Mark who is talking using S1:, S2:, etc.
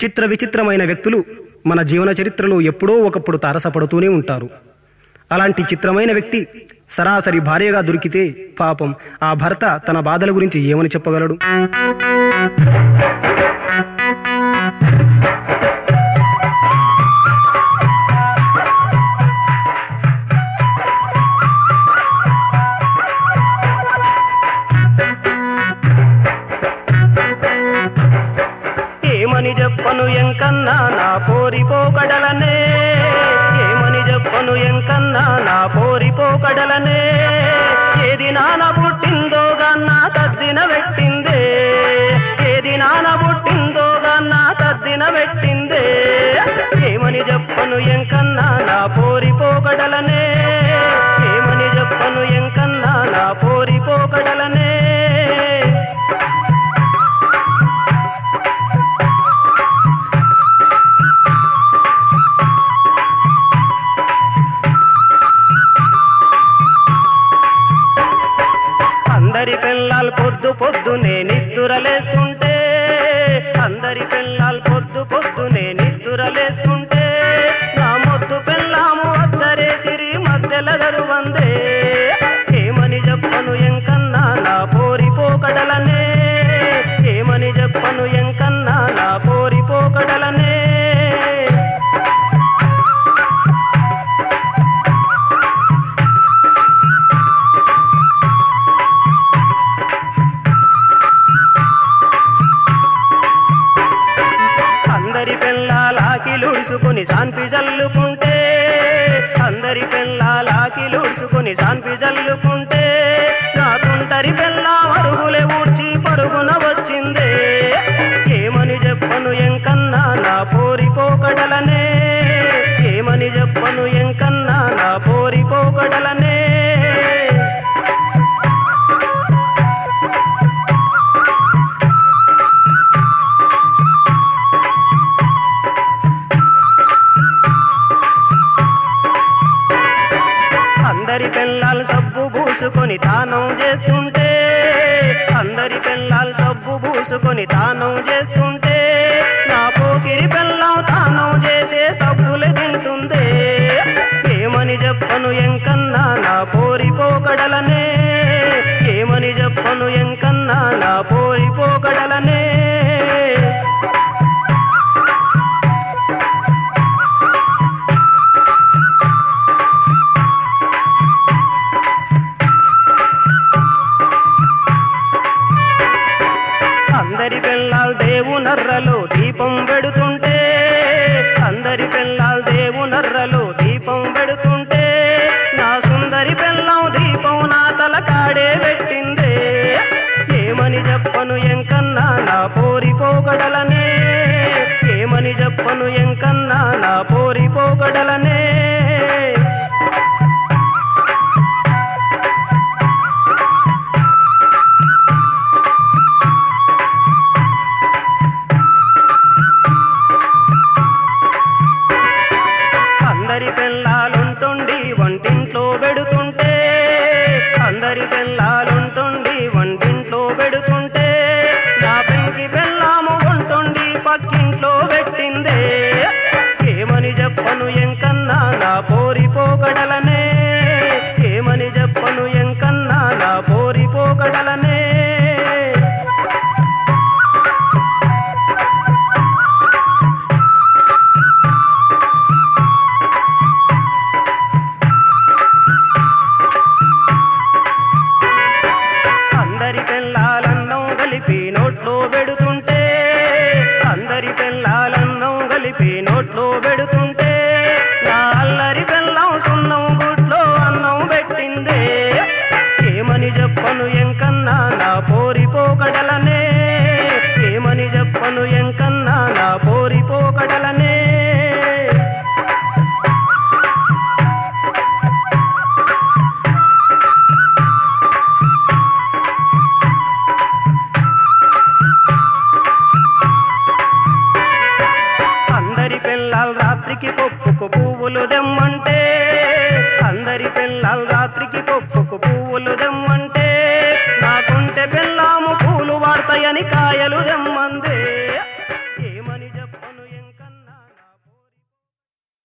S1: చిత్ర విచిత్రమైన వ్యక్తులు మన జీవన చరిత్రలో ఎప్పుడో ఒకప్పుడు తారసపడుతూనే ఉంటారు అలాంటి చిత్రమైన వ్యక్తి సరాసరి భార్యగా దొరికితే పాపం ఆ భర్త తన బాధల గురించి ఏమని చెప్పగలడు
S2: ఏమని చెప్పను ఎంకన్నా నా పోరిపోకడలనే ఏమని చెప్పను ఎంకన్నా నా పోరిపోకడలనే ఏది నాన పుట్టిందో గన్నా తద్దిన పెట్టిందే ఏది నాన పుట్టిందో గన్నా తద్దిన పెట్టిందే ఏమని చెప్పను ఎంకన్నా నా పోరిపోకడలనే ఏమని చెప్పను ఎంకన్నా నా పోరిపోకడలనే అందరి పిల్లలు పొద్దు పొద్దునే నిద్దురలేస్తుంటే అందరి పిల్లలు పొద్దు పొద్దునే నిద్దురలేస్తుంటే నా మొద్దు పిల్లాము వద్దరే తిరి మధ్యల దరువందే ఏమని చెప్పను ఎంకన్నా నా పోరిపోకడలనే ఏమని చెప్పను ఎంకన్నా నా పోరిపోకడలనే అందరి పెళ్ళాలాకిలుడుసుకుని శాంతి జల్లుకుంటే అందరి పెళ్ళాలాకిలుడుసుకుని శాంతి జల్లుకుంటే నా తుంటరి పెళ్ళ అరుగులే ఊడ్చి పరుగున వచ్చిందే ఏమని చెప్పను ఎంకన్నా నా పోరిపోకడలనే ఏమని చెప్పను ఎంకన్నా నా పోరిపోకడలనే అందరి పిల్లలు సబ్బు పూసుకొని తానం చేస్తుంటే అందరి పిల్లలు సబ్బు పూసుకొని తానం చేస్తుంటే నా పోకిరి పిల్లం తానం చేసే సబ్బులు తింటుందే ఏమని చెప్పను ఎంకన్నా నా పోరిపోకడలనే ఏమని చెప్పను ఎంకన్నా నా పోరిపోకడలనే అందరి పిల్లలు దేవునర్రలో దీపం పెడుతుంటే అందరి పిల్లలు దేవునర్రలో దీపం పెడుతుంటే నా సుందరి పిల్లం దీపం నా తల కాడే పెట్టిందే ఏమని చెప్పను ఎంకన్నా నా పోరిపోగడలనే ఏమని చెప్పను ఎంకన్నా నా పోరిపోగడలనే అందరి పిల్లలుంటుండి వంటింట్లో పెడుతుంటే అందరి పిల్లలుంటుండి వంటింట్లో పెడుతుంటే నా పెంకి పిల్లాము ఉంటుండి పక్కింట్లో పెట్టిందే ఏమని చెప్పను ఎంకన్నా నా పోరిపోకడలనే ఏమని చెప్పను ఎంకన్నా నా పోరిపోకడలనే అందరి పిల్లాలన్నం కలిపి నోట్లో పెడుతుంటే అందరి పిల్లాలన్నం కలిపి నోట్లో పెడుతుంటే నా అల్లరి పిల్లం సున్నం గుట్లో అన్నం పెట్టిందే ఏమని చెప్పను ఎంకన్నా నా పోరిపోకడలనే ఏమని చెప్పను ఎంకన్నా నా పోరిపోకడలనే అందరి పిల్లలు రాత్రికి పప్పు